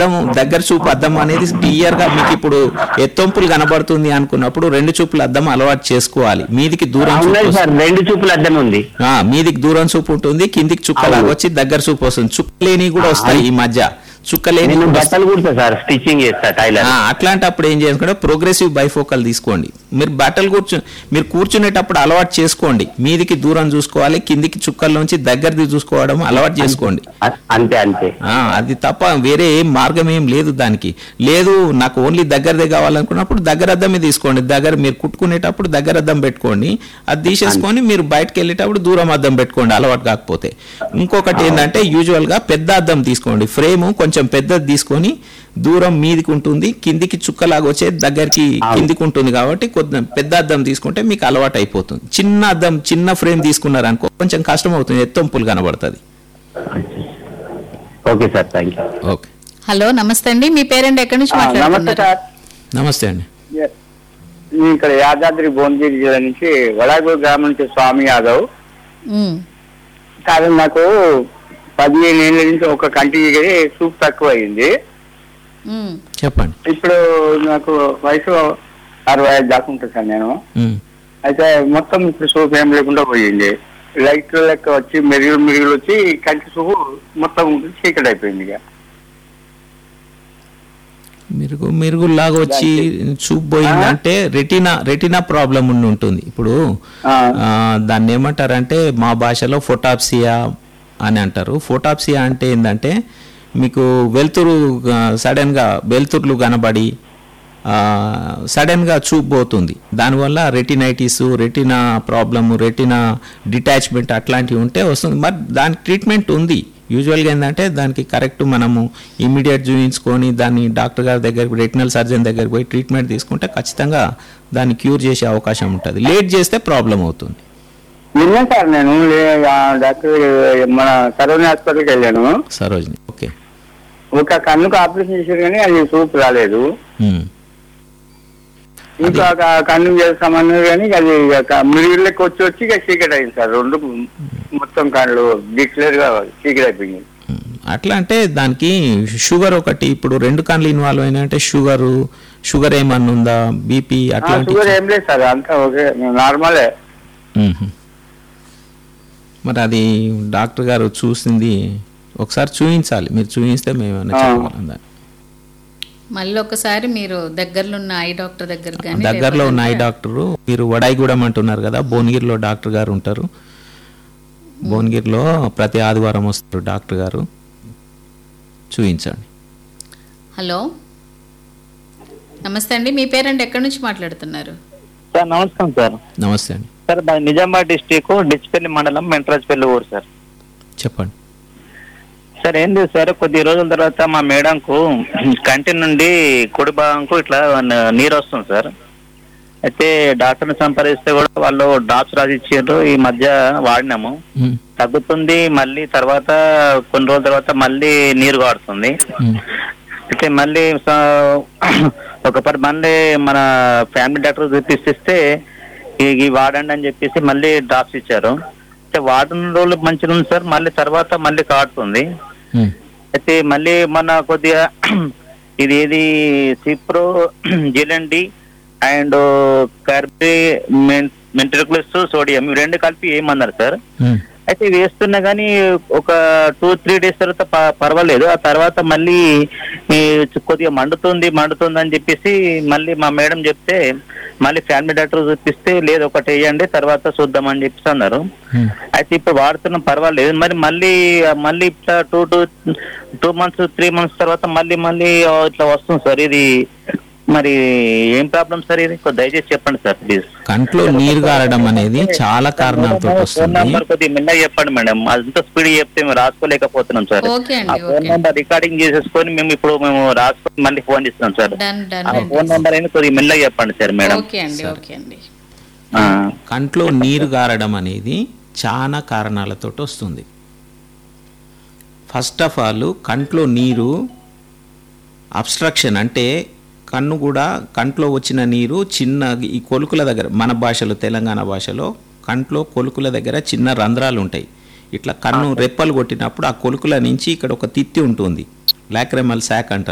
అద్దం దగ్గర చూపు అద్దం అనేది క్లియర్ గా మీకు ఇప్పుడు ఎత్తొంపులు కనబడుతుంది అనుకున్నప్పుడు రెండు చూపుల అద్దం అలవాటు చేసుకోవాలి మీదికి దూరం చూపు ఉన్నది సార్ రెండు చూపులు అద్దం ఉంది ఆ, మీదికి దూరం చూపు ఉంటుంది కిందికి చుక్కలాగా వచ్చి దగ్గర చూపు వస్తుంది చుక్కలేని కూడా వస్తాయి ఈ మధ్య చుక్కలేని నేను కూడా వస్తాయి. బట్టలు కుడతా సార్ స్టిచ్చింగ్ చేస్తా టైలర్ ఆ, అట్లాంటప్పుడు ఏం చేసుకుంటే ప్రోగ్రెసివ్ బైఫోకల్ తీసుకోండి మీరు బట్టలు కూర్చు మీరు కూర్చునేటప్పుడు అలవాటు చేసుకోండి మీదికి దూరం చూసుకోవాలి కిందికి చుక్కల్లోంచి దగ్గరది చూసుకోవడం అలవాటు చేసుకోండి అ- అంతే అంతే ఆ, అది తప్ప వేరే ఏం మార్గం ఏం లేదు దానికి లేదు నాకు ఓన్లీ దగ్గరదే కావాలనుకున్నప్పుడు దగ్గర అద్దమే తీసుకోండి దగ్గర మీరు కుట్టుకునేటప్పుడు దగ్గర అద్దం పెట్టుకోండి అది తీసేసుకొని మీరు బయటకు వెళ్ళేటప్పుడు దూరం అద్దం పెట్టుకోండి అలవాటు కాకపోతే ఇంకొకటి ఏంటంటే యూజువల్ గా పెద్ద అద్దం తీసుకోండి ఫ్రేమ్ కొంచెం పెద్దది తీసుకొని దూరం మీదికి ఉంటుంది కిందికి చుక్కలాగా వచ్చే దగ్గరికి కిందికి ఉంటుంది కాబట్టి కొద్ది పెద్ద అద్దం తీసుకుంటే మీకు అలవాటు అయిపోతుంది చిన్న అద్దం చిన్న ఫ్రేమ్ తీసుకున్నారనుకో కొంచెం కష్టం అవుతుంది ఎత్తొంపులు కనబడుతుంది okay sir thank you okay hello నమస్తే అండి మీ పేరెంట్ ఎక్కడి నుంచి నమస్తే మాట్లాడుతున్నారు సార్ నమస్తే అండి నేను ఇక్కడ యాదాద్రి భువనగిరి జిల్లా నుంచి వడాగూరు గ్రామం నుంచి స్వామి యాదవ్ ఉమ్, కాదు నాకు పదిహేను ఏళ్ళ నుంచి ఒక కంటికి సూప్ తక్కువ అయింది ఉమ్, చెప్పండి ఇప్పుడు నాకు వయసు అరవై ఐదు దాకా ఉంటుంది సార్ నేను ఉమ్. అయితే మొత్తం ఇప్పుడు సూప్ ఏం లేకుండా పోయింది లైట్ లెక్క వచ్చి మెరుగులు మెరుగులు వచ్చి కంటి సూపు మొత్తం చీకటి అయిపోయింది ఇక మిరుగు మిరుగులాగా వచ్చి చూపు పోయిందంటే రెటినా రెటినా ప్రాబ్లం ఉండి ఉంటుంది ఇప్పుడు ఆ. ఆ, దాన్ని ఏమంటారంటే మా భాషలో ఫోటాప్సియా అని అంటారు ఫోటాప్సియా అంటే ఏంటంటే మీకు వెలుతురు ఆ, సడన్గా వెలుతురులు కనబడి ఆ, సడన్గా చూపు పోతుంది దానివల్ల retinitis retina problem retina detachment అట్లాంటివి ఉంటే వస్తుంది మరి దానికి ట్రీట్మెంట్ ఉంది యూజువల్గా ఏంటంటే దానికి కరెక్ట్ మనము ఇమీడియట్ చూయించుకొని దాన్ని డాక్టర్ గారి దగ్గరికి రెటినల్ సర్జన్ దగ్గరికి పోయి ట్రీట్మెంట్ తీసుకుంటే ఖచ్చితంగా దాన్ని క్యూర్ చేసే అవకాశం ఉంటుంది లేట్ చేస్తే ప్రాబ్లం అవుతుంది నిన్న సార్ నేను లే- ఆ డాక్టర్ మన సరోని హాస్పిటల్కి వెళ్ళాను సరోజిని ఓకే ఒక కన్నుకు ఆపరేషన్ చేశారు కానీ అది సూప్ రాలేదు ఉమ్. ఇంకా ఒక కన్ను చేస్తామన్నారు కానీ అది మిరుగుళ్ళకి వచ్చి వచ్చి ఇక చీకటి అయింది సార్ రెండు మొత్తం కళ్ళు డిక్లేర్ గా చీకటి అయిపోయింది ఉమ్. అట్లా అంటే దానికి షుగర్ ఒకటి ఇప్పుడు రెండు కళ్ళు ఇన్వాల్వ్ అయినంటే షుగరు షుగర్ ఏమన్నా ఉందా బీపీ ఆ, అట్లాంటి షుగర్ ఏం లేదు సార్ అంతా ఓకే నార్మలే మ్మ్. మరి అది డాక్టర్ గారు చూసింది ఒకసారి చూపించాలి మీరు చూపిస్తే మేము ఏమైనా ఆ. చెప్పగలం దాన్ని. మళ్ళీ ఒకసారి మీరు దగ్గరలో ఉన్న ఐ డాక్టర్ దగ్గర కానీ దగ్గరలో ఉన్న ఐ డాక్టరు మీరు వడాయిగూడెం అంటున్నారు కదా భువనగిరిలో డాక్టర్ గారు ఉంటారు భువనగిరిలో ప్రతి ఆదివారం వస్తారు డాక్టర్ గారు చూపించండి హలో నమస్తే అండి మీ పేరెంట్ ఎక్కడి నుంచి మాట్లాడుతున్నారు సార్ నమస్కారం సార్ నమస్తే అండి సార్ మాది నిజామాబాద్ డిస్టిక్ డిచ్పల్లి మండలం మెంట్రాజ్పల్లి ఊరు సార్ చెప్పండి సార్ ఏం లేదు సార్ కొద్ది రోజుల తర్వాత మా మేడంకు కంటి నుండి కుడి భాగంకు ఇట్లా న- నీరు వస్తుంది సార్ అయితే డాక్టర్ని సంప్రదిస్తే కూడా వాళ్ళు డ్రాప్స్ రాసి ఇచ్చారు ఈ మధ్య వాడినాము మ్మ్. తగ్గుతుంది మళ్ళీ తర్వాత కొన్ని రోజుల తర్వాత మళ్ళీ నీరు కాడుతుంది మ్మ్. అయితే మళ్ళీ స- ఒక పది మళ్ళీ మన ఫ్యామిలీ డాక్టర్ చూపిస్తే ఇ- ఇవి వాడండి అని చెప్పేసి మళ్ళీ డ్రాప్స్ ఇచ్చారు అయితే వాడిన రోజులు మంచిగా ఉంది సార్ మళ్ళీ తర్వాత మళ్ళీ కాడుతుంది మ్మ్. అయితే మళ్ళీ మన కొద్దిగా ఇది ఏది సిప్రో జిలండి అండ్ కార్బీ మెంట్రికులస్ సోడియం ఇవి రెండు కలిపి ఏమన్నారు సార్ మ్మ్. అయితే ఇవి వేస్తున్నా కానీ ఒక టూ త్రీ డేస్ తర్వాత ప- పర్వాలేదు ఆ తర్వాత మళ్ళీ ఈ కొద్దిగా మండుతుంది మండుతుంది అని చెప్పేసి మళ్ళీ మా మేడం చెప్తే మళ్ళీ ఫ్యామిలీ డాక్టర్ చూపిస్తే లేదు ఒకటి వేయండి తర్వాత చూద్దాం అని చెప్పేసి అన్నారు మ్మ్. అయితే ఇప్పుడు వాడుతున్నాం పర్వాలేదు మరి మళ్ళీ మళ్ళీ ఇట్లా two two two months three months తర్వాత మళ్ళీ మళ్ళీ ఇట్లా వస్తుంది సార్ ఇది మరి ఏం ప్రాబ్లం సార్ ఇది కొద్ది దయచేసి చెప్పండి సార్ ప్లీజ్ కంట్లో నీరు గారడం అనేది చాలా కారణాలతో ఫోన్ వస్తుంది నంబర్ కొద్దిగా మెల్లగా చెప్పండి మేడం అంత స్పీడ్ చెప్తే మేము రాసుకోలేకపోతున్నాం సార్ ఓకే ఆ అండి ఫోన్ ఓకే నంబర్ రికార్డింగ్ చేసేసుకొని మేము ఇప్పుడు మేము రాసుకొని మళ్ళీ ఫోన్ చేస్తున్నాం సార్ డన్ డన్ ఆ ఫోన్ నంబర్ అయినా కొద్దిగా మెల్లగా చెప్పండి సార్ మేడం ఓకే అండి ఓకే అండి ఆ. కంట్లో నీరు గారడం అనేది చాలా కారణాలతో వస్తుంది ఫస్ట్ ఆఫ్ ఆల్ కంట్లో నీరు అబ్స్ట్రక్షన్ అంటే కన్ను కూడా కంట్లో వచ్చిన నీరు చిన్న ఈ కొలుకుల దగ్గర మన భాషలో తెలంగాణ భాషలో కంట్లో కొలుకుల దగ్గర చిన్న రంధ్రాలు ఉంటాయి ఇట్లా కన్ను రెప్పలు కొట్టినప్పుడు ఆ కొలుకుల నుంచి ఇక్కడ ఒక తిత్తి ఉంటుంది లాక్రెమల్ శాక్ అంటారు